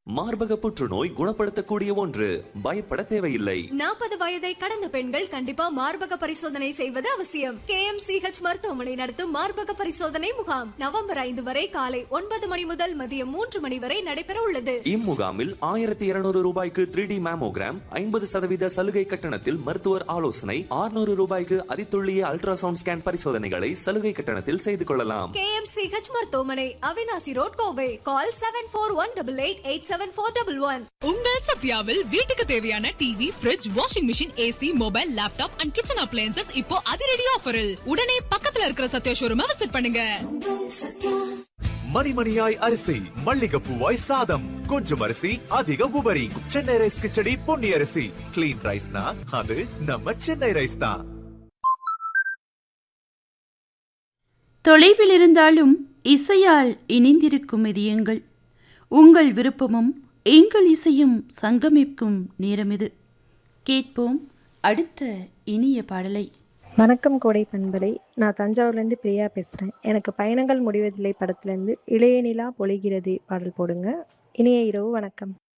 மார்பக புற்றுநோய் குணப்படுத்தக்கூடிய ஒன்று பயப்பட தேவையில்லை நாற்பது வயதை கடந்த பெண்கள் கண்டிப்பா மார்பக பரிசோதனை செய்வது அவசியம் கே எம் சி ஹெச் மருத்துவமனை நடத்தும் மார்பக பரிசோதனை முகாம் நவம்பர் ஐந்து வரை காலை ஒன்பது மணி முதல் மதியம் மூன்று மணி வரை நடைபெற உள்ளது இம்முகாமில் ஆயிரத்தி இருநூறு ரூபாய்க்கு த்ரீ டி மேமோகிராம் ஐம்பது சதவீத சலுகை கட்டணத்தில் மருத்துவர் ஆலோசனை ஆறுநூறு ரூபாய்க்கு அதித்துல்லிய அல்ட்ராசவுண்ட் ஸ்கேன் பரிசோதனைகளை சலுகை கட்டணத்தில் செய்து கொள்ளலாம் கே எம் சி ஹெச் மருத்துவமனை Avinashi road Kovai call seven four one double eight eight seven four double one உங்கள் சத்யாவில் வீட்டுக்கு தேவையான TV fridge washing machine AC mobile laptop and kitchen appliances இப்போ அதிரடி ஆஃபரில் உடனே பக்கத்துல இருக்கிற சத்யா ஷோரூமை விசிட் பண்ணுங்க மணிமணியாய் அரிசி மல்லிகைப்பூவாய் சாதம் கொஞ்சம் அரிசி அதிக உபரி சென்னை ரைஸ் கிச்சடி பொன்னி அரிசி கிளீன் ரைஸ்னா அது நம்ம சென்னை ரைஸ் தான் தொலைவில் இருந்தாலும் இசையால் இணைந்திருக்கும் இதயங்கள் உங்கள் விருப்பமும் எங்கள் இசையும் சங்கமிக்கும் நேரம் இது கேட்போம் அடுத்த இனிய பாடலை வணக்கம் கோடை பண்பலை நான் தஞ்சாவூர்லேருந்து பிரியா பேசுகிறேன் எனக்கு பயணங்கள் முடிவதில்லை படத்துலேருந்து இளைய நிலா பொழிகிறதே பாடல் போடுங்க இனிய இரவு வணக்கம்